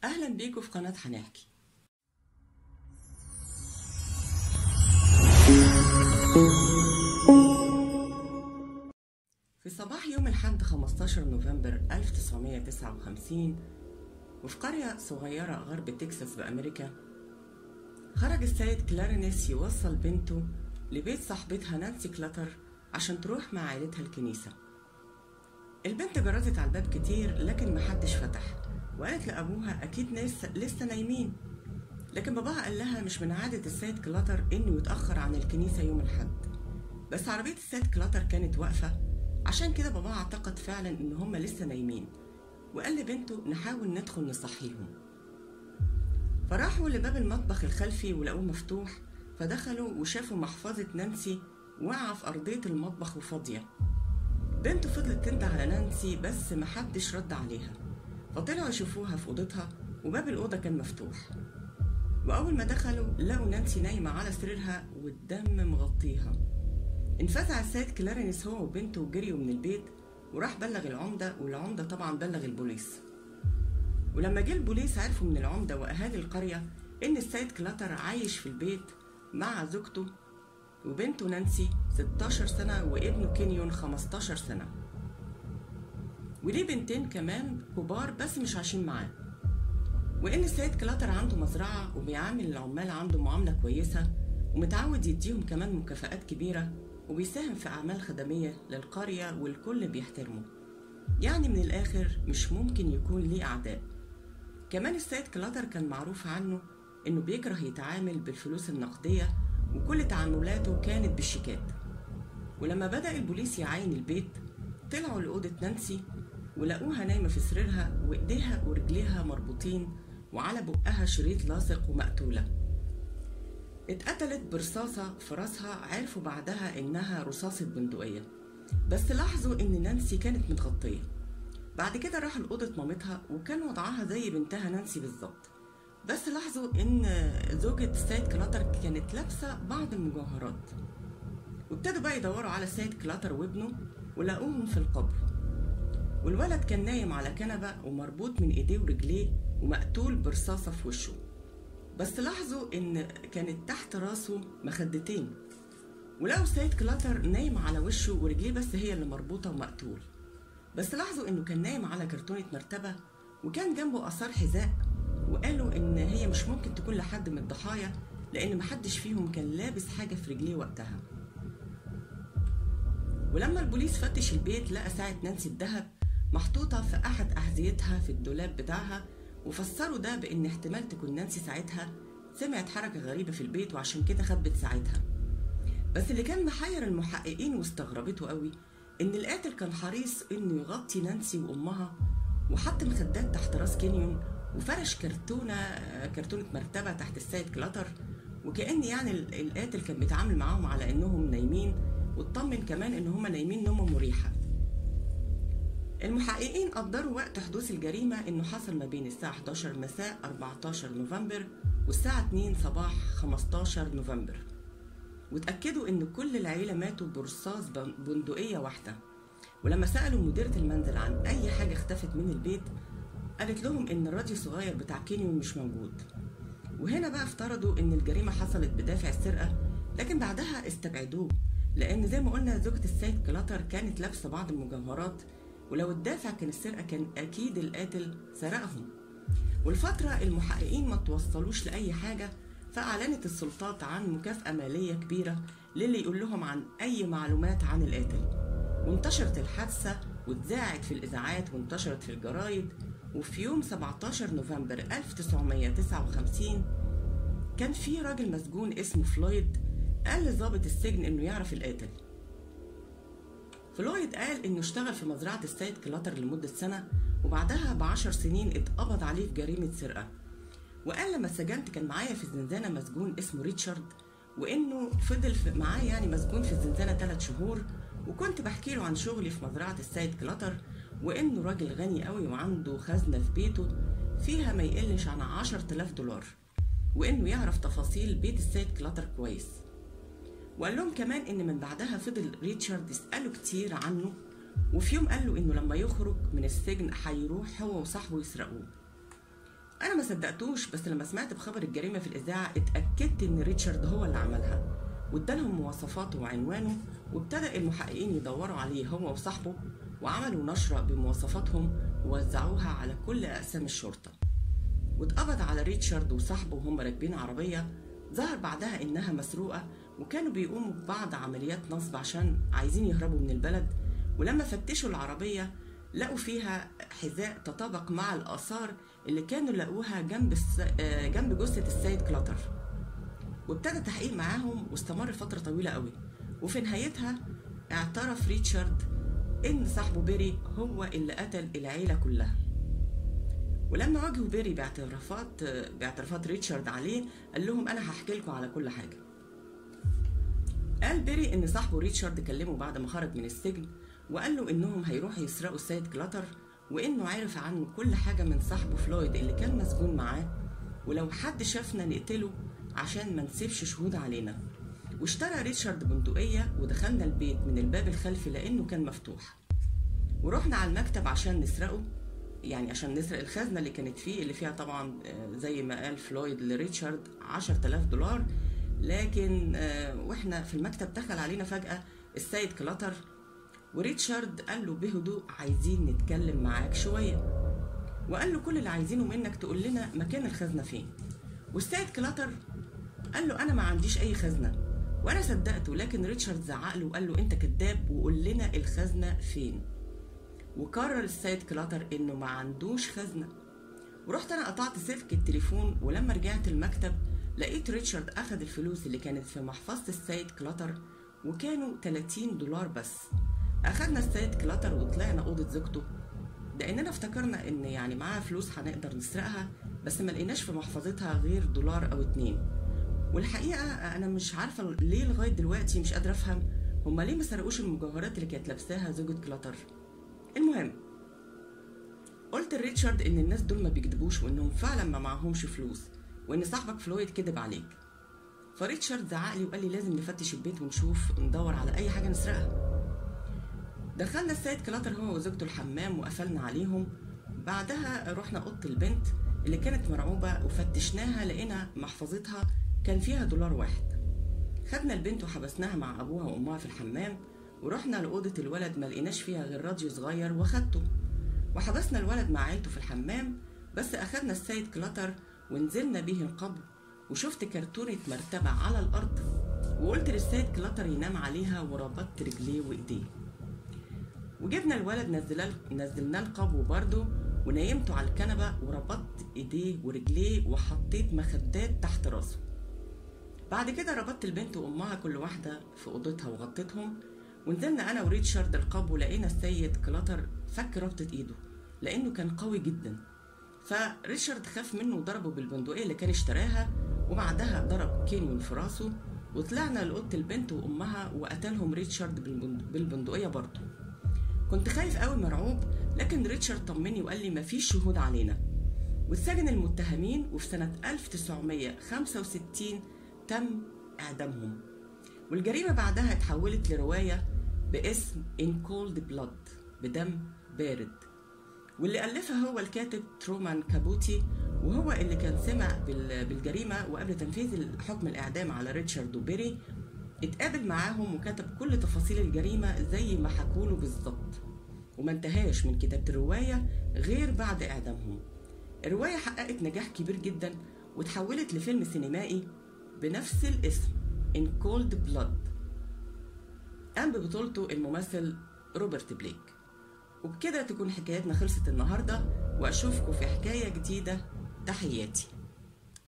أهلا بيكم في قناة هنحكي في صباح يوم الحد 15 نوفمبر 1959 وفي قرية صغيرة غرب تكساس بأمريكا خرج السيد كلارينيس يوصل بنته لبيت صاحبتها نانسي كلاتر عشان تروح مع عائلتها الكنيسة البنت جرزت على الباب كتير لكن محدش فتح وقالت لأبوها أكيد ناس لسه نايمين لكن باباها قال لها مش من عادة السيد كلاتر إنه يتأخر عن الكنيسة يوم الحد بس عربية السيد كلاتر كانت واقفة عشان كده باباها اعتقد فعلا إن هما لسه نايمين وقال لبنته نحاول ندخل نصحيهم فراحوا لباب المطبخ الخلفي ولقوه مفتوح فدخلوا وشافوا محفظة نانسي واقعة في أرضية المطبخ وفاضية بنته فضلت تنده على نانسي بس محدش رد عليها فطلعوا يشوفوها في أوضتها وباب الأوضة كان مفتوح وأول ما دخلوا لقوا نانسي نايمة على سريرها والدم مغطيها انفزع السيد كلارينس هو وبنته وجريوا من البيت وراح بلغ العمدة والعمدة طبعا بلغ البوليس ولما جه البوليس عرفوا من العمدة وأهالي القرية إن السيد كلاتر عايش في البيت مع زوجته وبنته نانسي 16 سنة وابنه كينيون 15 سنة وليه بنتين كمان كبار بس مش عايشين معاه وإن السيد كلاتر عنده مزرعة وبيعامل العمال عنده معاملة كويسة ومتعود يديهم كمان مكافآت كبيرة وبيساهم في أعمال خدمية للقرية والكل بيحترمه يعني من الآخر مش ممكن يكون ليه أعداء كمان السيد كلاتر كان معروف عنه إنه بيكره يتعامل بالفلوس النقدية وكل تعاملاته كانت بالشيكات ولما بدأ البوليس يعاين البيت طلعوا لأوضة نانسي ولقوها نايمة في سريرها وإيديها ورجليها مربوطين وعلى بقها شريط لاصق ومقتولة اتقتلت برصاصة في راسها عرفوا بعدها إنها رصاصة بندقية بس لاحظوا إن نانسي كانت متغطية بعد كده راحوا لأوضة مامتها وكان وضعها زي بنتها نانسي بالظبط بس لاحظوا إن زوجة السيد كلاتر كانت لابسة بعض المجوهرات وابتدوا بقى يدوروا على السيد كلاتر وابنه ولقوهم في القبر والولد كان نايم على كنبة ومربوط من إيديه ورجليه ومقتول برصاصة في وشه بس لاحظوا إن كانت تحت راسه مخدتين ولقوا السيد كلاتر نايم على وشه ورجليه بس هي اللي مربوطة ومقتول بس لاحظوا إنه كان نايم على كرتونة مرتبة وكان جنبه آثار حذاء وقالوا إن هي مش ممكن تكون لحد من الضحايا لأن محدش فيهم كان لابس حاجة في رجليه وقتها ولما البوليس فتش البيت لقى ساعة نانسي الذهب محطوطة في أحد أحذيتها في الدولاب بتاعها وفسروا ده بإن احتمال تكون نانسي ساعتها سمعت حركة غريبة في البيت وعشان كده خبت ساعتها بس اللي كان محير المحققين واستغربته قوي إن القاتل كان حريص إنه يغطي نانسي وأمها وحط مخدات تحت راس كينيون وفرش كرتونة كرتونة مرتبة تحت السيد كلاتر وكأن يعني القاتل كان بيتعامل معاهم على إنهم نايمين واطمن كمان إن هما نايمين نومة مريحة المحققين قدروا وقت حدوث الجريمة إنه حصل ما بين الساعة 11 مساء 14 نوفمبر والساعة 2 صباح 15 نوفمبر وتأكدوا إن كل العيلة ماتوا برصاص بندقية واحدة ولما سألوا مديرة المنزل عن أي حاجة اختفت من البيت قالت لهم إن الراديو الصغير بتاع كينيون مش موجود وهنا بقى افترضوا إن الجريمة حصلت بدافع السرقة لكن بعدها استبعدوه لأن زي ما قلنا زوجة السيد كلاتر كانت لابسة بعض المجوهرات ولو الدافع كان السرقة كان أكيد القاتل سرقهم والفترة المحققين ما توصلوش لأي حاجة فأعلنت السلطات عن مكافأة مالية كبيرة للي يقول لهم عن أي معلومات عن القاتل وانتشرت الحادثة واتذاعت في الإذاعات وانتشرت في الجرايد وفي يوم 17 نوفمبر 1959 كان في راجل مسجون اسمه فلويد قال لضابط السجن إنه يعرف القاتل فلويد قال إنه اشتغل في مزرعة السيد كلاتر لمدة سنة وبعدها بعشر سنين اتقبض عليه في جريمة سرقة وقال لما اتسجنت كان معايا في الزنزانة مسجون اسمه ريتشارد وإنه فضل معاه يعني مسجون في الزنزانة ثلاث شهور وكنت بحكي له عن شغلي في مزرعة السيد كلاتر وإنه راجل غني قوي وعنده خزنة في بيته فيها ما يقلش عن عشر تلاف دولار وإنه يعرف تفاصيل بيت السيد كلاتر كويس وقال لهم كمان إن من بعدها فضل ريتشارد يسأله كتير عنه وفي يوم قال له إنه لما يخرج من السجن هيروح هو وصاحبه يسرقوه انا ما صدقتوش بس لما سمعت بخبر الجريمه في الاذاعه اتاكدت ان ريتشارد هو اللي عملها وادالهم مواصفاته وعنوانه وابتدأ المحققين يدوروا عليه هو وصاحبه وعملوا نشرة بمواصفاتهم ووزعوها على كل أقسام الشرطة واتقبض على ريتشارد وصاحبه وهم راكبين عربية ظهر بعدها إنها مسروقة وكانوا بيقوموا ببعض عمليات نصب عشان عايزين يهربوا من البلد ولما فتشوا العربية لقوا فيها حذاء تطابق مع الآثار اللي كانوا لقوها جنب الس... آه، جنب جثة السيد كلاتر وابتدى تحقيق معاهم واستمر فترة طويلة قوي وفي نهايتها اعترف ريتشارد إن صاحبه بيري هو اللي قتل العيلة كلها ولما واجهوا بيري باعترافات باعترافات ريتشارد عليه قال لهم أنا هحكي لكم على كل حاجة قال بيري إن صاحبه ريتشارد كلمه بعد ما خرج من السجن وقال له إنهم هيروحوا يسرقوا السيد كلاتر وإنه عرف عنه كل حاجة من صاحبه فلويد اللي كان مسجون معاه ولو حد شافنا نقتله عشان ما نسيبش شهود علينا واشترى ريتشارد بندقية ودخلنا البيت من الباب الخلفي لأنه كان مفتوح ورحنا على المكتب عشان نسرقه يعني عشان نسرق الخزنة اللي كانت فيه اللي فيها طبعا آه، زي ما قال فلويد لريتشارد عشر تلاف دولار لكن آه، واحنا في المكتب دخل علينا فجأة السيد كلاتر وريتشارد قال له بهدوء عايزين نتكلم معاك شوية وقال له كل اللي عايزينه منك تقول لنا مكان الخزنة فين والسيد كلاتر قال له أنا ما عنديش أي خزنة وأنا صدقته لكن ريتشارد زعق له وقال له أنت كذاب وقول لنا الخزنة فين وقرر السيد كلاتر إنه ما عندوش خزنة ورحت أنا قطعت سلك التليفون ولما رجعت المكتب لقيت ريتشارد أخد الفلوس اللي كانت في محفظة السيد كلاتر وكانوا 30 دولار بس أخدنا السيد كلاتر وطلعنا أوضة زوجته لأننا افتكرنا إن يعني معاها فلوس هنقدر نسرقها بس ما لقيناش في محفظتها غير دولار أو اتنين والحقيقة أنا مش عارفة ليه لغاية دلوقتي مش قادرة أفهم هما ليه ما سرقوش المجوهرات اللي كانت لابساها زوجة كلاتر المهم قلت لريتشارد إن الناس دول ما بيكذبوش وإنهم فعلا ما معهمش فلوس وإن صاحبك فلويد كذب عليك فريتشارد زعق لي وقال لي لازم نفتش البيت ونشوف ندور على أي حاجة نسرقها دخلنا السيد كلاتر هو وزوجته الحمام وقفلنا عليهم بعدها رحنا أوضة البنت اللي كانت مرعوبة وفتشناها لقينا محفظتها كان فيها دولار واحد خدنا البنت وحبسناها مع أبوها وأمها في الحمام ورحنا لأوضة الولد ما لقيناش فيها غير راديو صغير وخدته وحبسنا الولد مع عيلته في الحمام بس أخدنا السيد كلاتر ونزلنا بيه القبر وشفت كرتونة مرتبة على الأرض وقلت للسيد كلاتر ينام عليها وربطت رجليه وإيديه وجبنا الولد نزلنا نزلناه القبو برضه ونيمته على الكنبة وربطت ايديه ورجليه وحطيت مخدات تحت راسه بعد كده ربطت البنت وامها كل واحدة في اوضتها وغطيتهم ونزلنا انا وريتشارد القبو لقينا السيد كلاتر فك ربطة ايده لانه كان قوي جدا فريتشارد خاف منه وضربه بالبندقية اللي كان اشتراها وبعدها ضرب كينيون في راسه وطلعنا لأوضة البنت وأمها وقتلهم ريتشارد بالبند- بالبندقية برضه كنت خايف قوي مرعوب لكن ريتشارد طمني وقال لي مفيش شهود علينا واتسجن المتهمين وفي سنة 1965 تم إعدامهم والجريمة بعدها اتحولت لرواية باسم In Cold Blood بدم بارد واللي ألفها هو الكاتب ترومان كابوتي وهو اللي كان سمع بال- بالجريمة وقبل تنفيذ حكم الإعدام على ريتشارد وبيري اتقابل معاهم وكتب كل تفاصيل الجريمة زي ما حكوله بالظبط وما انتهاش من كتابة الرواية غير بعد إعدامهم الرواية حققت نجاح كبير جدا وتحولت لفيلم سينمائي بنفس الاسم In Cold Blood قام ببطولته الممثل روبرت بليك وبكده تكون حكايتنا خلصت النهاردة وأشوفكم في حكاية جديدة تحياتي